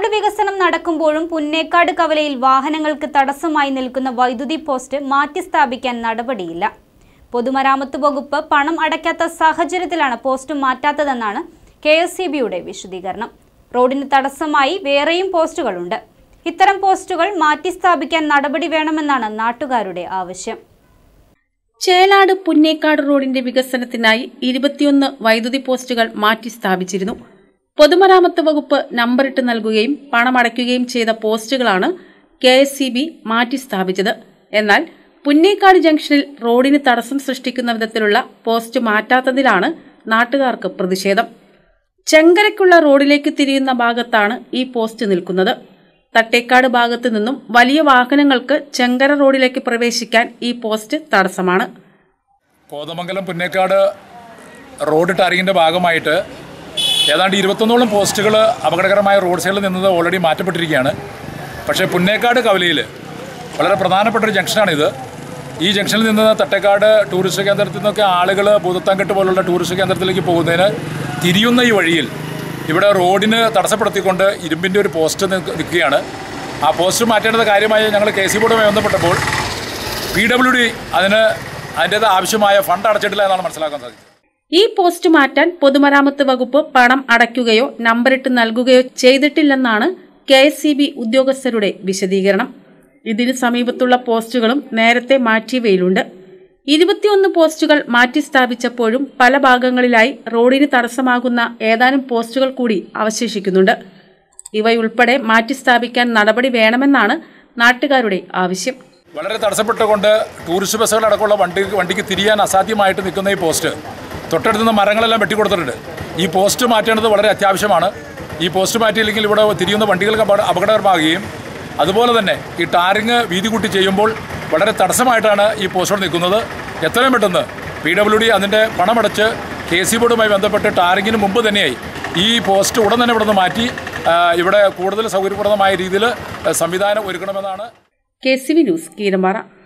road വികസനം നടക്കുമ്പോഴും പുന്നേക്കാട് കവലയിൽ വാഹനങ്ങൾക്ക് തടസ്സമായി നിൽക്കുന്ന വൈദ്യുതി പോസ്റ്റ് മാറ്റി സ്ഥാപിക്കാൻ നടപടിയില്ല പൊതുമരാമത്ത് വകുപ്പ് പണം അടയ്ക്കാത്ത സാഹചര്യത്തിലാണ് പോസ്റ്റ് മാറ്റാത്തതെന്നാണ് കെ എസ് സി ബിയുടെ വിശദീകരണം റോഡിന് തടസ്സമായി വേറെയും പോസ്റ്റുകളുണ്ട് ഇത്തരം പോസ്റ്റുകൾ മാറ്റി സ്ഥാപിക്കാൻ നടപടി വേണമെന്നാണ് നാട്ടുകാരുടെ ആവശ്യം ചേലാട് പുന്നേക്കാട് റോഡിന്റെ വികസനത്തിനായി ഇരുപത്തിയൊന്ന് വൈദ്യുതി പോസ്റ്റുകൾ മാറ്റി സ്ഥാപിച്ചിരുന്നു പൊതുമരാമത്ത് വകുപ്പ് നമ്പറിട്ട് നൽകുകയും പണമടയ്ക്കുകയും ചെയ്ത പോസ്റ്റുകളാണ് കെ എസ് സി ബി മാറ്റി സ്ഥാപിച്ചത് എന്നാൽ പുന്നേക്കാട് ജംഗ്ഷനിൽ റോഡിന് തടസ്സം സൃഷ്ടിക്കുന്ന വിധത്തിലുള്ള പോസ്റ്റ് മാറ്റാത്തതിലാണ് നാട്ടുകാർക്ക് പ്രതിഷേധം ചെങ്കരയ്ക്കുള്ള റോഡിലേക്ക് തിരിയുന്ന ഭാഗത്താണ് ഈ പോസ്റ്റ് നിൽക്കുന്നത് തട്ടേക്കാട് ഭാഗത്തു നിന്നും വലിയ വാഹനങ്ങൾക്ക് ചെങ്കര റോഡിലേക്ക് പ്രവേശിക്കാൻ ഈ പോസ്റ്റ് തടസ്സമാണ് കോതമംഗലം പുന്നേക്കാട് റോഡ് ടാറിങ്ങിൻ്റെ ഭാഗമായിട്ട് ഏതാണ്ട് ഇരുപത്തൊന്നോളം പോസ്റ്റുകൾ അപകടകരമായ റോഡ് സൈഡിൽ നിന്നത് ഓൾറെഡി മാറ്റപ്പെട്ടിരിക്കുകയാണ് പക്ഷേ പുന്നേക്കാട് കവലയിൽ വളരെ പ്രധാനപ്പെട്ട ഒരു ജംഗ്ഷനാണിത് ഈ ജംഗ്ഷനിൽ നിന്ന് തട്ടേക്കാട് ടൂറിസ്റ്റ് കേന്ദ്രത്തിൽ നിന്നൊക്കെ ആളുകൾ ഭൂതത്താങ്കെട്ട് പോലുള്ള ടൂറിസ്റ്റ് കേന്ദ്രത്തിലേക്ക് പോകുന്നതിന് തിരിയുന്ന ഈ വഴിയിൽ ഇവിടെ റോഡിന് തടസ്സപ്പെടുത്തിക്കൊണ്ട് ഇരുമ്പിൻ്റെ ഒരു പോസ്റ്റ് നിൽക്ക- നിൽക്കുകയാണ് ആ പോസ്റ്റ് മാറ്റേണ്ടത് കാര്യമായി ഞങ്ങൾ കെ സി ബോർഡുമായി ബന്ധപ്പെട്ടപ്പോൾ പി ഡബ്ല്യു ഡി അതിന് അതിൻ്റേത് ആവശ്യമായ ഫണ്ട് അടച്ചിട്ടില്ല എന്നാണ് മനസ്സിലാക്കാൻ സാധിച്ചത് ഈ പോസ്റ്റ് മാറ്റാൻ പൊതുമരാമത്ത് വകുപ്പ് പണം അടയ്ക്കുകയോ നമ്പറിട്ട് നൽകുകയോ ചെയ്തിട്ടില്ലെന്നാണ് കെ എസ് സി ബി ഉദ്യോഗസ്ഥരുടെ വിശദീകരണം ഇതിന് സമീപത്തുള്ള പോസ്റ്റുകളും നേരത്തെ മാറ്റിയവയിലുണ്ട് ഇരുപത്തിയൊന്ന് പോസ്റ്റുകൾ മാറ്റി സ്ഥാപിച്ചപ്പോഴും പല ഭാഗങ്ങളിലായി റോഡിന് തടസ്സമാകുന്ന ഏതാനും പോസ്റ്റുകൾ കൂടി അവശേഷിക്കുന്നുണ്ട് ഇവയുൾപ്പെടെ മാറ്റി സ്ഥാപിക്കാൻ നടപടി വേണമെന്നാണ് നാട്ടുകാരുടെ ആവശ്യം വളരെ തടസ്സപ്പെട്ടുകൊണ്ട് ടൂറിസ്റ്റ് ബസ്സുകൾ അടക്കമുള്ള വണ്ടി വണ്ടിക്ക് തിരിയാൻ അസാധ്യമായിട്ട് നിൽക്കുന്ന ഈ പോസ്റ്റ് തൊട്ടടുത്ത് നിന്ന് മരങ്ങളെല്ലാം വെട്ടിക്കൊടുത്തിട്ടുണ്ട് ഈ പോസ്റ്റ് മാറ്റേണ്ടത് വളരെ അത്യാവശ്യമാണ് ഈ പോസ്റ്റ് മാറ്റിയില്ലെങ്കിൽ ഇവിടെ തിരിയുന്ന വണ്ടികൾക്ക് അപകട അപകടകരമാകുകയും അതുപോലെ തന്നെ ഈ ടാറിങ് വീതി കൂട്ടി ചെയ്യുമ്പോൾ വളരെ തടസ്സമായിട്ടാണ് ഈ പോസ്റ്റോട് നിൽക്കുന്നത് എത്രയും പെട്ടെന്ന് പി ഡബ്ല്യു ഡി അതിൻ്റെ പണമടച്ച് കെ സി ബോർഡുമായി ബന്ധപ്പെട്ട് ടാറിങ്ങിന് മുമ്പ് തന്നെയായി ഈ പോസ്റ്റ് ഉടൻ തന്നെ ഇവിടെ നിന്ന് മാറ്റി ആ, ഇവിടെ കൂടുതൽ സൗകര്യപ്രദമായ രീതിയിൽ സംവിധാനം ഒരുക്കണമെന്നാണ് K C V news Keerampara